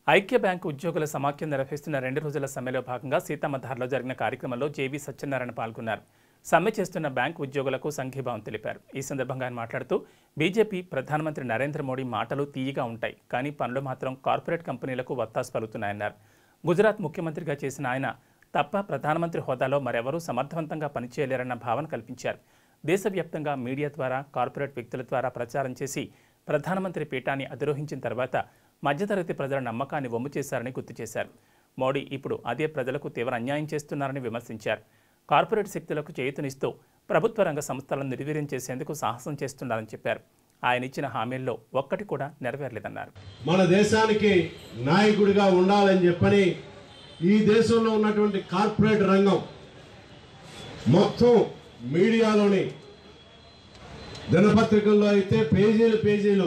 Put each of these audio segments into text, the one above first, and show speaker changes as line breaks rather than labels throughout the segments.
ఐక్య బ్యాంకు ఉద్యోగుల సమాఖ్య నిర్వహిస్తున్న రెండు రోజుల సమ్మెలో భాగంగా సీతమ్మధారలో జరిగిన కార్యక్రమంలో జేవీ సత్యనారాయణ పాల్గొన్నారు సమ్మె చేస్తున్న బ్యాంకు ఉద్యోగులకు సంఘీభావం తెలిపారు ఈ సందర్భంగా ఆయన మాట్లాడుతూ బీజేపీ ప్రధానమంత్రి నరేంద్ర మోడీ మాటలు తీయగా ఉంటాయి కానీ పనులు మాత్రం కార్పొరేట్ కంపెనీలకు వత్తాసు పలుకుతున్నాయన్నారు గుజరాత్ ముఖ్యమంత్రిగా చేసిన ఆయన తప్ప ప్రధానమంత్రి హోదాలో మరెవరూ సమర్థవంతంగా పనిచేయలేరన్న భావన కల్పించారు దేశవ్యాప్తంగా మీడియా ద్వారా కార్పొరేట్ వ్యక్తుల ద్వారా ప్రచారం చేసి ప్రధానమంత్రి పీఠాన్ని అధిరోహించిన తర్వాత మధ్యతరగతి ప్రజల నమ్మకాన్ని వమ్ము చేశారని గుర్తు చేశారు మోడీ ఇప్పుడు అదే ప్రజలకు తీవ్ర అన్యాయం చేస్తున్నారని విమర్శించారు కార్పొరేట్ శక్తులకు చేయూతనిస్తూ ప్రభుత్వ రంగ సంస్థలను నిర్వీర్యం చేసేందుకు సాహసం చేస్తున్నారని చెప్పారు ఆయన ఇచ్చిన హామీల్లో ఒక్కటి కూడా నెరవేరలేదన్నారు
మన దేశానికి నాయకుడిగా ఉండాలని చెప్పని ఈ దేశంలో ఉన్నటువంటి కార్పొరేట్ రంగం మొత్తం మీడియాలోని దినపత్రికల్లో అయితే పేజీలు పేజీలు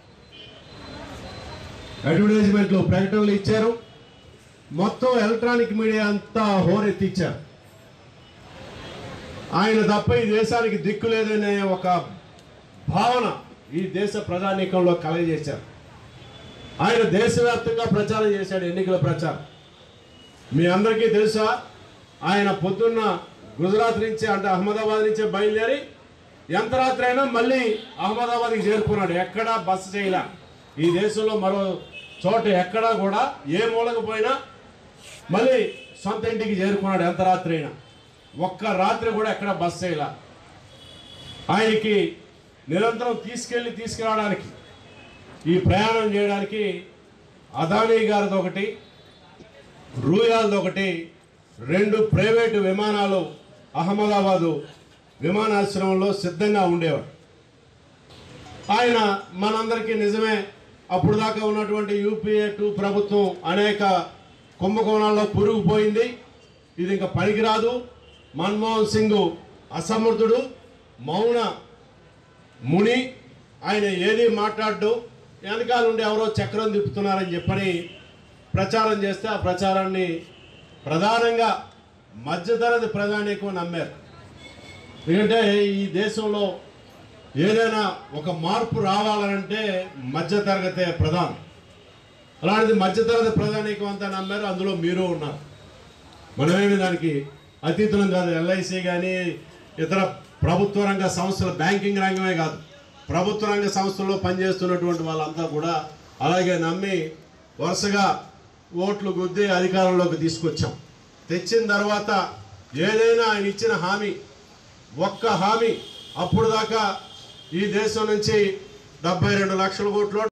అడ్వర్టైజ్మెంట్లు ప్రకటనలు ఇచ్చారు మొత్తం ఎలక్ట్రానిక్ మీడియా అంతా హోరెత్తిచ్చారు ఆయన తప్ప ఈ దేశానికి దిక్కు లేదనే ఒక భావన ఈ దేశ ప్రజానీకంలో కలగజేశారు ఆయన దేశవ్యాప్తంగా ప్రచారం చేశాడు ఎన్నికల ప్రచారం మీ అందరికీ తెలుసా ఆయన పొద్దున్న గుజరాత్ నుంచి అంటే అహ్మదాబాద్ నుంచే బయలుదేరి ఎంత రాత్రి అయినా మళ్ళీ అహ్మదాబాద్కి చేరుకున్నాడు ఎక్కడా బస్సు చేయలే ఈ దేశంలో మరో చోట ఎక్కడా కూడా ఏ మూలకు పోయినా మళ్ళీ సొంత ఇంటికి చేరుకున్నాడు ఎంత రాత్రి అయినా ఒక్క రాత్రి కూడా ఎక్కడ బస్సు చేయలే ఆయనకి నిరంతరం తీసుకెళ్ళి తీసుకురావడానికి ఈ ప్రయాణం చేయడానికి అదానీ గారిది ఒకటి రూయాల్ది ఒకటి రెండు ప్రైవేటు విమానాలు అహ్మదాబాదు విమానాశ్రయంలో సిద్ధంగా ఉండేవాడు ఆయన మనందరికీ నిజమే అప్పుడు దాకా ఉన్నటువంటి యూపీఏ టూ ప్రభుత్వం అనేక కుంభకోణాల్లో పురుగుపోయింది ఇది ఇంకా పనికిరాదు మన్మోహన్ సింగ్ అసమర్థుడు మౌన ముని ఆయన ఏది మాట్లాడు వెనకాల నుండి ఎవరో చక్రం తిప్పుతున్నారని చెప్పని ప్రచారం చేస్తే ఆ ప్రచారాన్ని ప్రధానంగా మధ్యతరగతి ప్రజానీకం నమ్మారు ఎందుకంటే ఈ దేశంలో ఏదైనా ఒక మార్పు రావాలంటే మధ్యతరగతే ప్రధానం అలాంటిది మధ్యతరగతి ప్రజానీకం అంతా నమ్మారు అందులో మీరు ఉన్నారు మనమేమి దానికి అతీతులం కాదు ఎల్ఐసి కానీ ఇతర ప్రభుత్వ రంగ సంస్థల బ్యాంకింగ్ రంగమే కాదు ప్రభుత్వ రంగ సంస్థల్లో పనిచేస్తున్నటువంటి వాళ్ళంతా కూడా అలాగే నమ్మి వరుసగా ఓట్లు గుద్ది అధికారంలోకి తీసుకొచ్చాం తెచ్చిన తర్వాత ఏదైనా ఆయన ఇచ్చిన హామీ ఒక్క హామీ అప్పుడు దాకా ఈ దేశం నుంచి డెబ్బై రెండు లక్షల కోట్లు